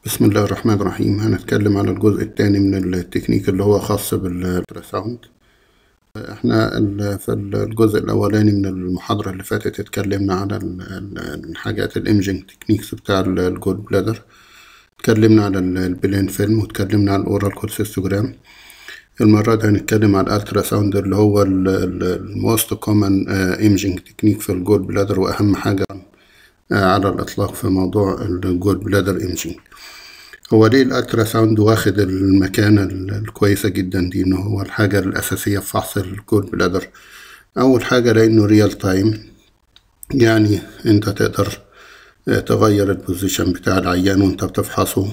بسم الله الرحمن الرحيم هنتكلم على الجزء الثاني من التكنيك اللي هو خاص بالالتراساوند احنا ال- في الجزء الاولاني من المحاضرة اللي فاتت اتكلمنا على ال- ال- الحاجات الايمجنج تكنيكس بتاع ال- الجول بلادر اتكلمنا على ال- البلين فيلم واتكلمنا على الاورال كولسيستوجرام المرة دي هنتكلم على الالتراساوند اللي هو الموست كومن ايمجنج تكنيك في الجول بلادر واهم حاجة آه، على الإطلاق في موضوع الجول بلادر ايمجينج هو ليه الالترا ساوند واخد المكانة ال- الكويسة جدا دي ان هو الحاجة الأساسية في فحص الجول بلادر أول حاجة لأنه ريال تايم يعني انت تقدر آه، تغير البوزيشن بتاع العيان وانت بتفحصه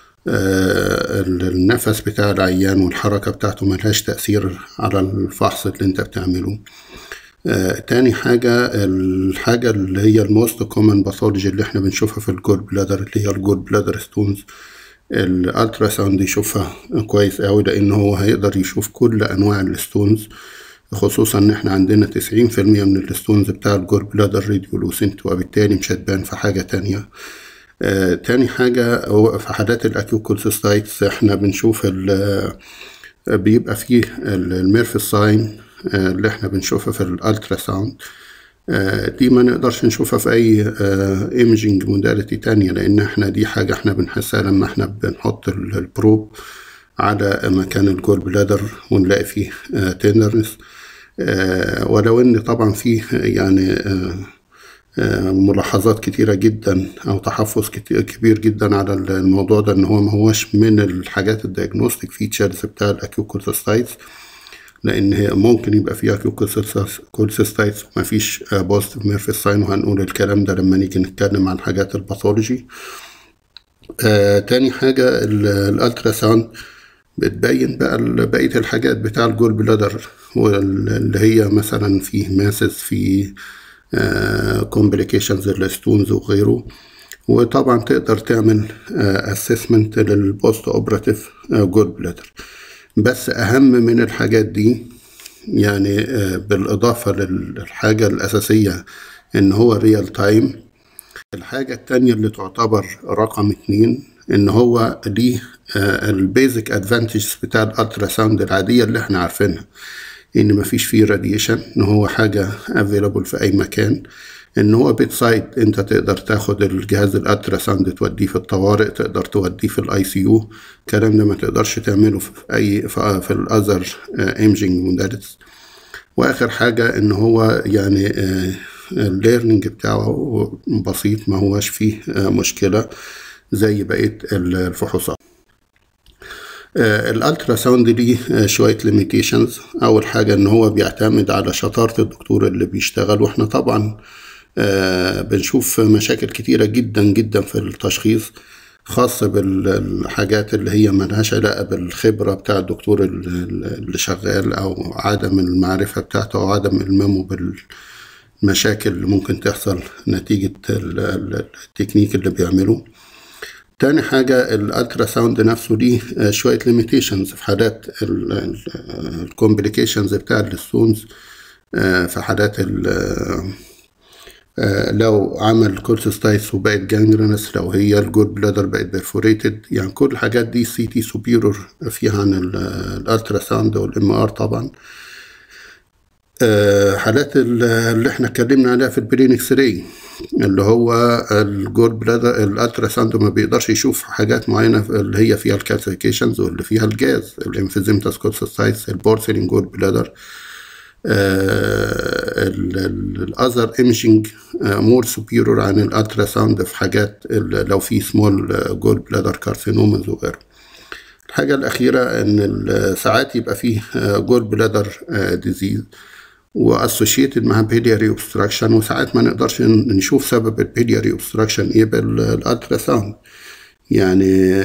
آه، ال- النفس بتاع العيان والحركة بتاعته ملهاش تأثير على الفحص اللي انت بتعمله آه، تاني حاجة الحاجة اللي هي الموست كومن باثولوجي اللي احنا بنشوفها في الجول بلادر اللي هي الجول بلادر ستونز الالترا ساوند يشوفها كويس قوي لان هو هيقدر يشوف كل انواع الستونز خصوصا ان احنا عندنا تسعين في المية من الستونز بتاع الجول بلادر ريديولوسنت وبالتالي مش هتبان في حاجة تانية آه، تاني حاجة هو في حالات الأكيوكولسيستايتس احنا بنشوف ال- بيبقى فيه ال- الميرف ساين اللي احنا بنشوفها في الالترا ساوند آه، دي ما نقدرش نشوفها في اي ايمجنج موداليتي تانية لان احنا دي حاجة احنا بنحسها لما احنا بنحط ال- البروب على مكان الجول بلادر ونلاقي فيه تندرنس ولو ان طبعا فيه يعني آه، آه، ملاحظات كتيرة جدا أو تحفظ كت- كبير جدا على الموضوع ده إن هو ما هوش من الحاجات الدياجنوستيك فيتشرز بتاع الأكيوكولسيستايتس لأن هي ممكن يبقى فيها أكيوكولسيستايتس وما فيش بوزيتيف ميرفي ساين وهنقول الكلام ده لما نيجي نتكلم عن حاجات الباثولوجي آه، تاني حاجة ال- الألترا ساوند بتبين بقى ال- بقية الحاجات بتاع الجول بلادر واللي هي مثلا فيه ماسس فيه كومبليكيشنز الستونز وغيره وطبعا تقدر تعمل اسسمنت للبوست اوبراتيف جول بلادر بس اهم من الحاجات دي يعني آه، بالاضافه للحاجه الاساسيه ان هو ريال تايم الحاجة التانية اللي تعتبر رقم اتنين إن هو ليه البيزك ادفانتجز بتاع الالترا ساوند العادية اللي احنا عارفينها إن مفيش فيه راديشن إن هو حاجة افيلابل في أي مكان إن هو بيت سايد أنت تقدر تاخد الجهاز الالترا ساوند توديه في الطوارئ تقدر توديه في الاي سي يو الكلام ده ما تقدرش تعمله في أي في, في الأذر ايمجينج موداليتيز واخر حاجه ان هو يعني الليرنينج بتاعه بسيط ما هوش فيه آه، مشكله زي بقيه ال- الفحوصات الالترا ساوند ليه آه، شويه ليميتيشنز اول حاجه ان هو بيعتمد على شطاره الدكتور اللي بيشتغل واحنا طبعا آه، بنشوف مشاكل كتيره جدا جدا في التشخيص خاصة بالحاجات اللي هي ملهاش علاقة بالخبرة بتاع الدكتور ال- ال- اللي شغال أو عدم المعرفة بتاعته أو عدم إلمامه بالمشاكل اللي ممكن تحصل نتيجة ال- ال- التكنيك اللي بيعمله تاني حاجة الالترا ساوند نفسه ليه آه، شوية ليميتيشنز في حالات الكومبليكيشنز بتاع الستونز في حالات ال- آه، لو عمل كولسيستايتس وبقت جانجرينس لو هي الجول بلادر بقت بيرفوريتد يعني كل الحاجات دي سي تي سوبيرور فيها عن الالترا ساوند والام ار طبعا آه، حالات ال- اللي احنا اتكلمنا عليها في البرين اكس راي اللي هو الجول بلادر الالترا ساوند ما بيقدرش يشوف حاجات معينه اللي هي فيها الكالسيفيكيشنز واللي فيها الجاز الانفيزيمتاس كولسيستايتس البورسلين جول بلادر الاذر ايمجينج مور سوبيرور عن الالترا ساوند في حاجات ال- لو في سمول جول بلادر كارسينومز وغيره الحاجة الأخيرة إن ال- ساعات يبقى فيه جول بلادر ديزيز واسوشيتد مع بيلياري اوبستراكشن وساعات ما نقدرش ن- نشوف سبب البيلياري اوبستراكشن ايه بالالترا ساوند يعني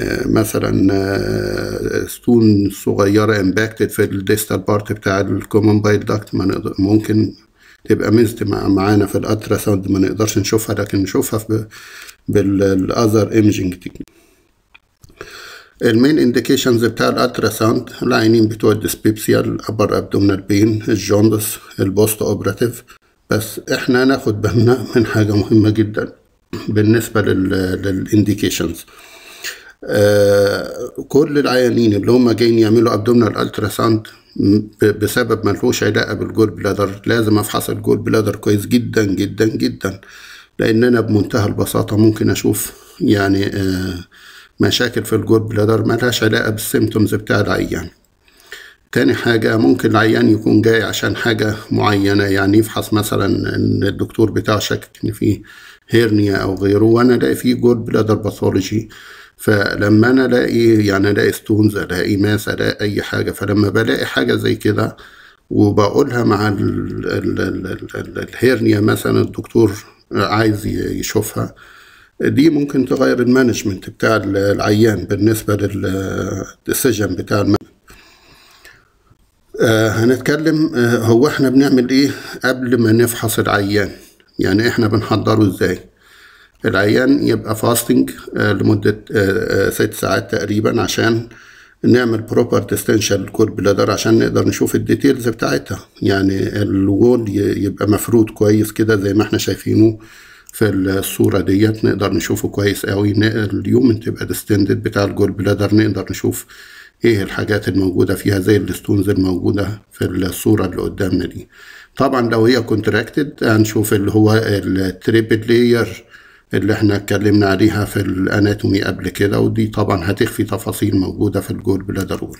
مثلا ستون صغيرة امباكتد في الديستال بارت بتاع الكومن بايل داكت ما نقدر ممكن تبقى ميزت مع معانا في الالترا ساوند ما نقدرش نشوفها لكن نشوفها في بالاذر ايمجينج تكنيك المين انديكيشنز بتاع الالترا ساوند العينين بتوع الديسبيبسيا الابر ابدومينال بين الجوندس البوست اوبراتيف بس احنا ناخد بالنا من حاجه مهمه جدا بالنسبه للانديكيشنز آه كل العيانين اللي هم جايين يعملوا ابدومينال الترا ساوند بسبب ملهوش علاقه بالجول بلادر لازم افحص الجول بلادر كويس جدا جدا جدا لان انا بمنتهى البساطه ممكن اشوف يعني آه مشاكل في الجول بلادر ملهاش علاقه بالسيمتومز بتاع العيان تاني حاجة ممكن العيان يكون جاي عشان حاجة معينة يعني يفحص مثلا ان الدكتور بتاعه شاكك ان فيه هيرنيا او غيره وانا الاقي فيه جول بلادر باثولوجي فلما انا الاقي يعني الاقي ستونز الاقي ماس الاقي اي حاجة فلما بلاقي حاجة زي كده وبقولها مع ال ال ال ال الهيرنيا مثلا الدكتور عايز يشوفها دي ممكن تغير المانجمنت بتاع العيان بالنسبة للديسيجن بتاع المانجمنت آه هنتكلم آه هو احنا بنعمل ايه قبل ما نفحص العيان يعني احنا بنحضره ازاي العيان يبقى فاستنج آه لمدة آه ست ساعات تقريبا عشان نعمل بروبر ديستنشال كور بلادر عشان نقدر نشوف الديتيلز بتاعتها يعني الوول يبقى مفرود كويس كده زي ما احنا شايفينه في الصورة ديت نقدر نشوفه كويس قوي اليوم تبقى ديستندد بتاع الجول بلادر نقدر نشوف ايه الحاجات الموجودة فيها زي الستونز الموجودة في الصورة اللي قدامنا دي طبعا لو هي كونتراكتد هنشوف اللي هو التريبل لاير اللي احنا اتكلمنا عليها في الاناتومي قبل كده ودي طبعا هتخفي تفاصيل موجودة في الجول بلادر وول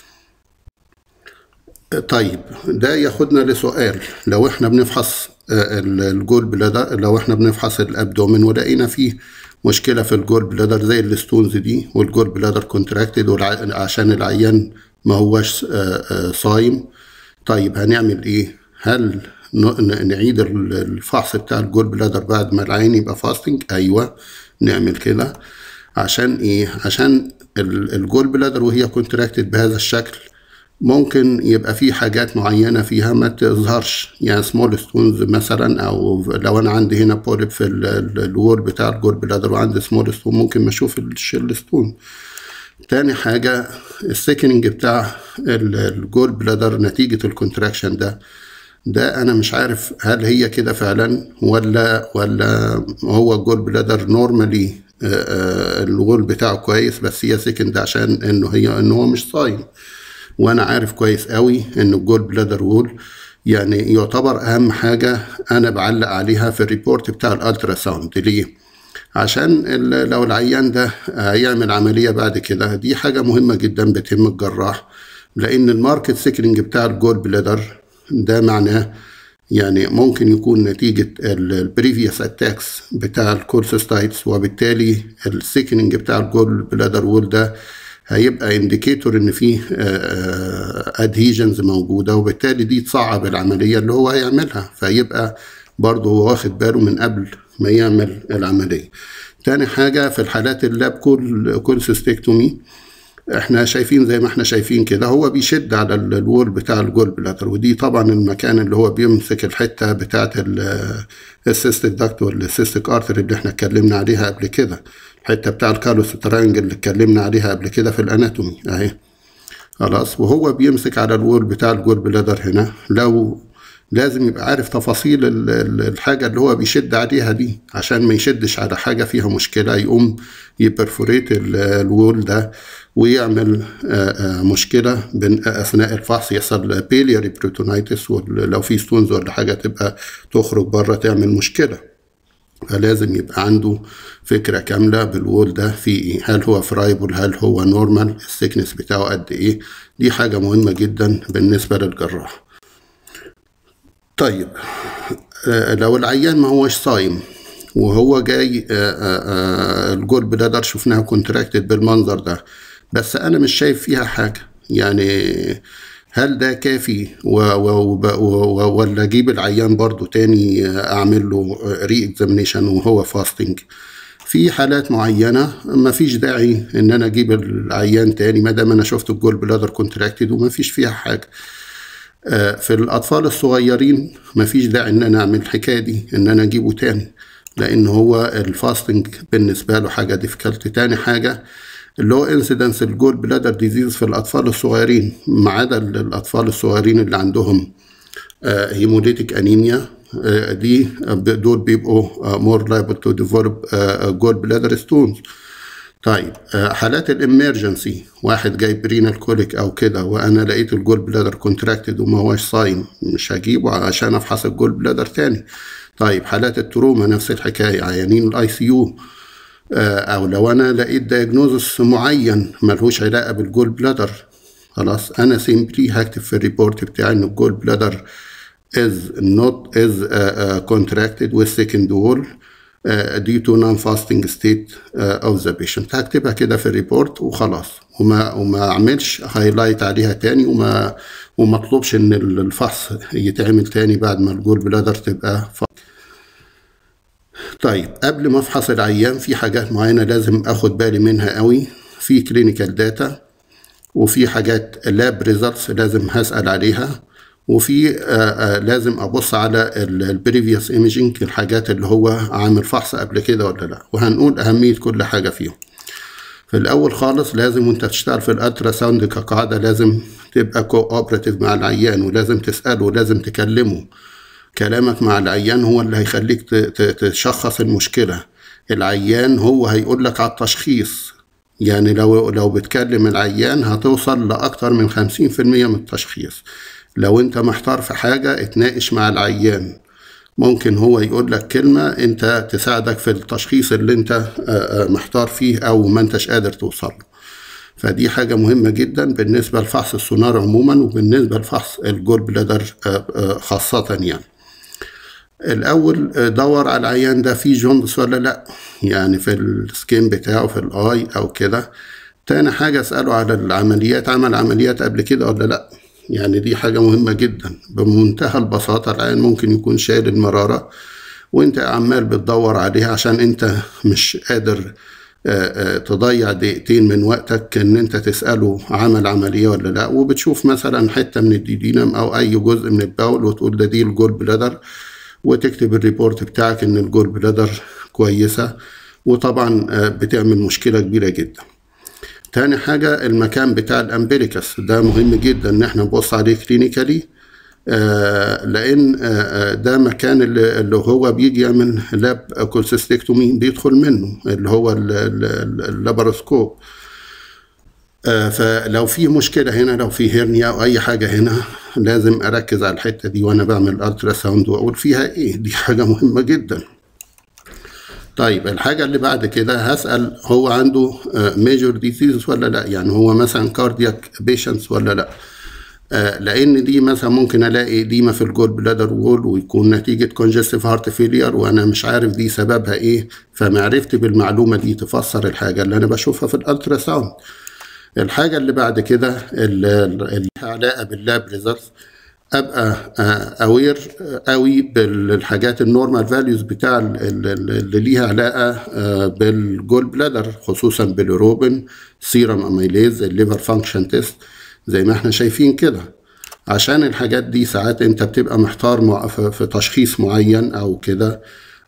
طيب ده ياخدنا لسؤال لو احنا بنفحص الجول بلادر لو احنا بنفحص الابدومين ولقينا فيه مشكلة في الجول بلادر زي الستونز دي والجول بلادر كونتراكتد عشان العيان ما هوش صايم طيب هنعمل ايه هل نعيد الفحص بتاع الجول بلادر بعد ما العين يبقى فاستنج ايوه نعمل كده عشان ايه عشان الجول بلادر وهي كونتراكتد بهذا الشكل ممكن يبقى في حاجات معينة فيها ما تظهرش يعني سمول ستونز مثلا أو لو أنا عندي هنا بوليب في الوول بتاع الجول بلادر وعندي سمول ستون ممكن ما أشوف الشيل ستون تاني حاجة السيكننج بتاع الجول بلادر نتيجة الكونتراكشن ده ده أنا مش عارف هل هي كده فعلا ولا ولا هو الجول بلادر نورمالي الوول بتاعه كويس بس هي سيكند عشان إنه هي إنه هو مش صايم وانا عارف كويس قوي ان الجول بلادر وول يعني يعتبر اهم حاجه انا بعلق عليها في الريبورت بتاع الالترا ساوند ليه عشان لو العيان ده هيعمل عمليه بعد كده دي حاجه مهمه جدا بتهم الجراح لان الماركت سيكلينج بتاع الجول بلادر ده معناه يعني ممكن يكون نتيجة البريفيوس اتاكس بتاع الكورسوستايتس وبالتالي السيكننج بتاع الجول بلادر وول ده هيبقى انديكيتور ان فيه ادهيجنز موجوده وبالتالي دي تصعب العمليه اللي هو هيعملها فيبقى برضه هو واخد باله من قبل ما يعمل العمليه تاني حاجه في الحالات اللاب كل كل سيستكتومي احنا شايفين زي ما احنا شايفين كده هو بيشد على الوول بتاع الجول بلاتر ودي طبعا المكان اللي هو بيمسك الحته بتاعه السيستيك داكت والسيستيك ارتري اللي احنا اتكلمنا عليها قبل كده الحته بتاع الكالوس ترانجل اللي اتكلمنا عليها قبل كده في الاناتومي اهي خلاص وهو بيمسك على الوول بتاع الجول بلادر هنا لو لازم يبقى عارف تفاصيل الحاجه اللي هو بيشد عليها دي عشان ما يشدش على حاجه فيها مشكله يقوم يبرفوريت الوول ده ويعمل مشكله اثناء الفحص يحصل بيلياري بروتونايتس ولو في ستونز ولا حاجه تبقى تخرج بره تعمل مشكله فلازم يبقى عنده فكرة كاملة بالوول ده في ايه هل هو فرايبل هل هو نورمال السكنس بتاعه قد ايه دي حاجة مهمة جدا بالنسبة للجراح طيب آه لو العيان ما هوش صايم وهو جاي آه آه الجول بلادر شفناها كونتراكتد بالمنظر ده بس انا مش شايف فيها حاجة يعني هل ده كافي و و و ولا اجيب العيان برضو تاني اعمل له ري اكزامينيشن وهو فاستنج في حالات معينة ما فيش داعي ان انا اجيب العيان تاني ما دام انا شفت الجول بلادر كونتراكتد وما فيش فيها حاجة في الاطفال الصغيرين ما فيش داعي ان انا اعمل الحكاية دي ان انا اجيبه تاني لان هو الفاستنج بالنسبة له حاجة ديفيكالت تاني حاجة اللي هو انسيدنس الجول بلادر ديزيز في الاطفال الصغيرين ما عدا الاطفال الصغيرين اللي عندهم هيموليتيك انيميا دي دول بيبقوا مور لايبل تو ديفلوب جول بلادر ستونز طيب آه، حالات الامرجنسي واحد جاي برينال كوليك او كده وانا لقيت الجول بلادر كونتراكتد وما هوش صايم مش هجيبه عشان افحص الجول بلادر تاني طيب حالات التروما نفس الحكايه عيانين الاي سي يو او لو انا لقيت دايجنوزس معين ملهوش علاقه بالجول بلادر خلاص انا سيمبلي هكتب في الريبورت بتاعي ان الجول بلادر is not is uh, uh, contracted with second wall uh, due to non-fasting state uh, of the patient هكتبها كده في الريبورت وخلاص وما وما اعملش هايلايت عليها تاني وما وما اطلبش ان الفحص يتعمل تاني بعد ما الجول بلادر تبقى فحص. طيب قبل ما افحص العيان في حاجات معينه لازم اخد بالي منها قوي في كلينيكال داتا وفي حاجات لاب ريزلتس لازم هسال عليها وفي لازم ابص على البريفيوس ايميجينج الحاجات اللي هو عامل فحص قبل كده ولا لا وهنقول اهميه كل حاجه فيهم في الاول خالص لازم وانت بتشتغل في الالترا ساوند كقاعده لازم تبقى كوبراتيف مع العيان ولازم تساله ولازم تكلمه كلامك مع العيان هو اللي هيخليك تشخص المشكله العيان هو هيقول لك على التشخيص يعني لو لو بتكلم العيان هتوصل لاكتر من 50% من التشخيص لو انت محتار في حاجة اتناقش مع العيان ممكن هو يقول لك كلمة انت تساعدك في التشخيص اللي انت محتار فيه او ما انتش قادر توصل له فدي حاجة مهمة جدا بالنسبة لفحص السونار عموما وبالنسبة لفحص الجول بلادر خاصة يعني الأول دور على العيان ده فيه جوندس ولا لأ يعني في السكين بتاعه في الآي أو كده تاني حاجة اسأله على العمليات عمل عمليات قبل كده ولا لأ يعني دي حاجة مهمة جدا بمنتهى البساطة العيان ممكن يكون شايل المرارة وانت عمال بتدور عليها عشان انت مش قادر تضيع دقيقتين من وقتك ان انت تسأله عمل عملية ولا لا وبتشوف مثلا حتة من الديدينم او اي جزء من البول وتقول ده دي الجول بلادر وتكتب الريبورت بتاعك ان الجول بلادر كويسة وطبعا بتعمل مشكلة كبيرة جدا تاني حاجة المكان بتاع الأمبليكس ده مهم جدا إن احنا نبص عليه كلينيكالي آه لأن آه ده مكان اللي, اللي هو بيجي يعمل لاب كولسيستكتومي بيدخل منه اللي هو اللاباروسكوب آه فلو في مشكلة هنا لو في هيرنيا أو أي حاجة هنا لازم أركز على الحتة دي وأنا بعمل ألترا ساوند وأقول فيها إيه دي حاجة مهمة جدا طيب الحاجة اللي بعد كده هسأل هو عنده ميجور ديزيز ولا لا يعني هو مثلا كاردياك بيشنتس ولا لا آه لان دي مثلا ممكن الاقي ديما في الجول بلادر وول ويكون نتيجه كونجستيف هارت فيلير وانا مش عارف دي سببها ايه فمعرفتي بالمعلومه دي تفسر الحاجه اللي انا بشوفها في الالترا ساوند الحاجه اللي بعد كده اللي علاقه باللاب ريزلتس ابقى اوير قوي بالحاجات النورمال فاليوز بتاع اللي ليها علاقه بالجول بلادر خصوصا بالروبن سيرم اميليز الليفر فانكشن تيست زي ما احنا شايفين كده عشان الحاجات دي ساعات انت بتبقى محتار في تشخيص معين او كده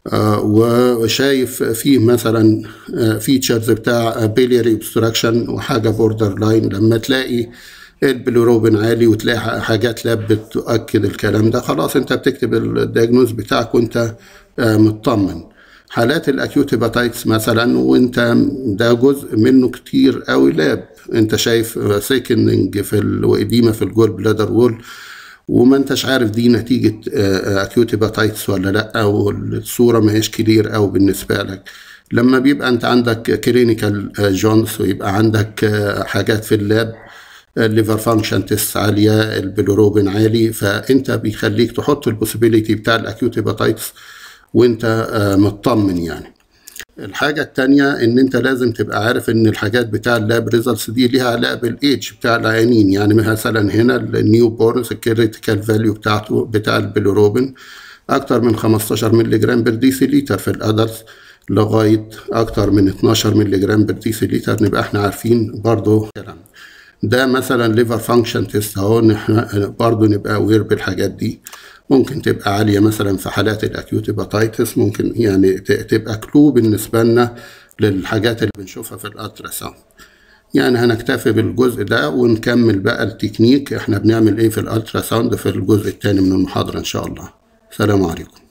وشايف فيه مثلا فيتشرز بتاع بيلياري اوبستراكشن وحاجه بوردر لاين لما تلاقي البلوروبين عالي وتلاقي حاجات لاب بتؤكد الكلام ده خلاص انت بتكتب الدياجنوز بتاعك وانت مطمن حالات الاكيوت هيباتايتس مثلا وانت ده جزء منه كتير قوي لاب انت شايف سيكننج في الاديمه في الجول بلادر وول وما انتش عارف دي نتيجة اكيوت هيباتايتس ولا لا او الصورة ما هيش كلير او بالنسبة لك لما بيبقى انت عندك كلينيكال جونز ويبقى عندك حاجات في اللاب الليفر فانكشن تيست عاليه البيلوروبين عالي فانت بيخليك تحط البوسيبيليتي بتاع الاكيوت هيباتايتس وانت مطمن يعني الحاجة التانية ان انت لازم تبقى عارف ان الحاجات بتاع اللاب ريزلتس دي ليها علاقة بالايدج بتاع العيانين يعني مثلا هنا النيو بورنز الكريتيكال فاليو بتاعته بتاع البيلوروبين اكتر من 15 مللي جرام بر ديسي لتر في الادلتس لغاية اكتر من 12 مللي جرام بر ديسي لتر نبقى احنا عارفين برضو الكلام ده مثلا ليفر فانكشن تيست اهو احنا برضه نبقى اوير بالحاجات دي ممكن تبقى عاليه مثلا في حالات الاكيوت هيباتايتس ممكن يعني تبقى كلو بالنسبه لنا للحاجات اللي بنشوفها في الالترا ساوند يعني هنكتفي بالجزء ده ونكمل بقى التكنيك احنا بنعمل ايه في الالترا ساوند في الجزء الثاني من المحاضره ان شاء الله سلام عليكم